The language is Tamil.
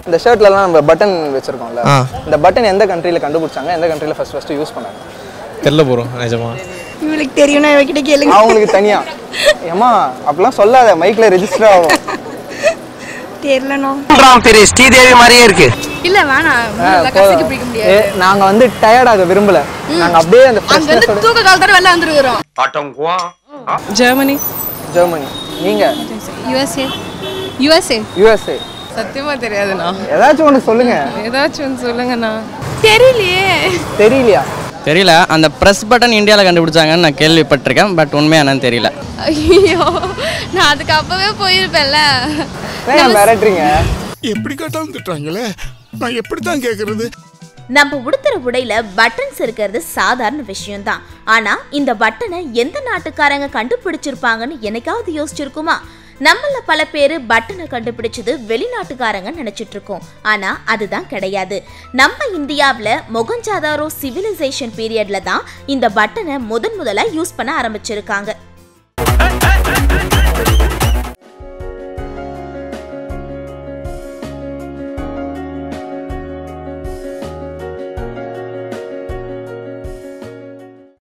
இந்த ஷர்ட்லலாம் நம்ம பட்டன் வச்சிருக்கோம்ல ஆ. இந்த பட்டன் எந்த கண்ட்ரியில் கண்டுபிடிச்சாங்க எந்த கண்ட்ரியில் ஃபர்ஸ்ட் ஃபர்ஸ்ட் யூஸ் பண்ணாங்க தெரில ப்ரோ நிஜமா இவளுக்கு தெரியும்னா இவகிட்ட கேளுங்க அவங்களுக்கு தனியா ஏமா அப்படிலாம் சொல்லாத மைக்ல ரெஜிஸ்டர் ஆகும் தெரியலனோ பெரிய ஸ்ரீதேவி மாதிரியே இருக்கு இல்ல வேணாம் ஆ, இல்ல, கசக்கி பிடிக்க ஏ, முடியாது நாங்க வந்து டயர்டாக விரும்பல நாங்க அப்படியே அந்த அங்க இருந்து ஃப்ரெஷ்னஸோட தூக்க காலத்தோட வெளில வந்துருக்கிறோம் ஜெர்மனி ஜெர்மனி நீங்க யுஎஸ்ஏ யுஎஸ்ஏ யுஎஸ்ஏ சத்தியமா தெரியாதுண்ணா ஏதாச்சும் ஒன்று சொல்லுங்க ஏதாச்சும் ஒன்று சொல்லுங்கண்ணா தெரியலையே தெரியலையா தெரியல அந்த ப்ரெஸ் பட்டன் இந்தியாவில் கண்டுபிடிச்சாங்கன்னு நான் கேள்விப்பட்டிருக்கேன் பட் உண்மையா என்னன்னு தெரியல ஐயோ நான் அதுக்கு அப்பவே போயிருப்பேன்ல ஏன் மிரட்டுறீங்க எப்படி கேட்டாலும் திட்டுறாங்களே நான் எப்படி தான் கேட்கறது நம்ம உடுத்துற உடையில பட்டன்ஸ் இருக்கிறது சாதாரண விஷயம்தான் ஆனா இந்த பட்டனை எந்த நாட்டுக்காரங்க கண்டுபிடிச்சிருப்பாங்கன்னு என்னைக்காவது யோசிச்சிருக்குமா நம்மள பல பேர் பட்டனை கண்டுபிடிச்சது வெளிநாட்டுக்காரங்க நினைச்சிட்டு இருக்கோம் ஆனா அதுதான் கிடையாது நம்ம இந்தியாவில் மொகஞ்சாதாரோ சிவிலைசேஷன் பீரியட்ல தான் இந்த பட்டனை முதன் முதலா யூஸ் பண்ண ஆரம்பிச்சிருக்காங்க